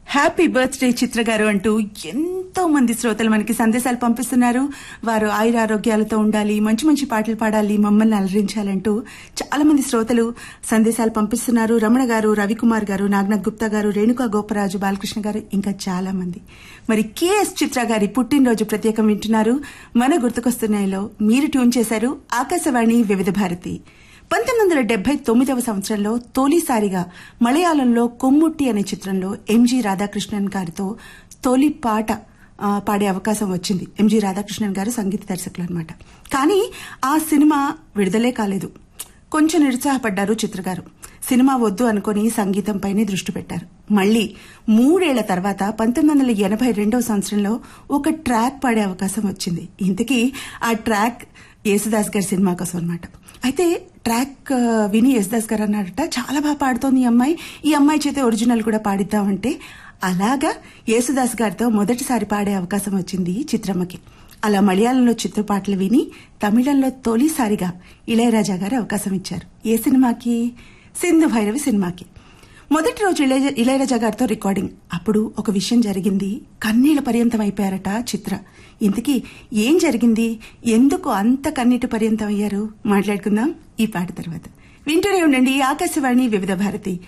happy birthday చిత్ర గారు అంటూ ఎంతో మంది శ్రోతలు మనకి సందేశాలు పంపిస్తున్నారు వారు ఆయురారోగ్యాలతో ఉండాలి మంచి మంచి పాటలు పాడాలి మమ్మల్ని అలరించాలంటూ చాలా మంది శ్రోతలు సందేశాలు పంపిస్తున్నారు రమణ గారు రవికుమార్ గారు నాగనాథ్ గుప్తా గారు రేణుకా గోపరాజు బాలకృష్ణ గారు ఇంకా చాలా మంది మరి కేఎస్ చిత్ర గారి పుట్టినరోజు ప్రత్యేకం వింటున్నారు మన గుర్తుకొస్తున్నాయిలో మీరు ట్యూన్ చేశారు ఆకాశవాణి వివిధ భారతి పంతొమ్మిది వందల డెబ్బై తొమ్మిదవ సంవత్సరంలో తొలిసారిగా మలయాళంలో కొమ్ముట్టి అనే చిత్రంలో ఎంజి రాధాకృష్ణన్ గారితో తొలి పాట ఆ, పాడే అవకాశం వచ్చింది ఎంజి రాధాకృష్ణన్ గారు సంగీత దర్శకులు అనమాట కానీ ఆ సినిమా విడుదలే కాలేదు కొంచెం నిరుత్సాహపడ్డారు చిత్ర గారు సినిమా వద్దు అనుకుని సంగీతంపైనే దృష్టి పెట్టారు మళ్ళీ మూడేళ్ల తర్వాత పంతొమ్మిది వందల ఎనభై రెండవ సంవత్సరంలో ఒక ట్రాక్ పాడే అవకాశం వచ్చింది ఇంతకీ ఆ ట్రాక్ యేసుదాస్ గారి సినిమా కోసం అనమాట అయితే ట్రాక్ ఆ, విని యేసుదాస్ గారు అన్నాడట చాలా బాగా పాడుతోంది ఈ అమ్మాయి ఈ అమ్మాయి చేతే ఒరిజినల్ కూడా పాడిద్దామంటే అలాగా యేసుదాస్ గారితో మొదటిసారి పాడే అవకాశం వచ్చింది చిత్రమ్మకి అలా మలయాళంలో చిత్రపాటలు విని తమిళంలో తొలిసారిగా ఇళయరాజా గారు అవకాశం ఇచ్చారు ఏ సినిమాకి సింధు భైరవి సినిమాకి మొదటి రోజు ఇళయ- ఇళయరాజా గారితో రికార్డింగ్ అప్పుడు ఒక విషయం జరిగింది కన్నీళ్ల పర్యంతం అయిపోయారట చిత్ర ఇంతకీ ఏం జరిగింది ఎందుకు అంత కన్నీటి పర్యంతం అయ్యారు మాట్లాడుకుందాం ఈ పాట తర్వాత వింటూనే ఉండండి ఆకాశవాణి వివిధ భారతి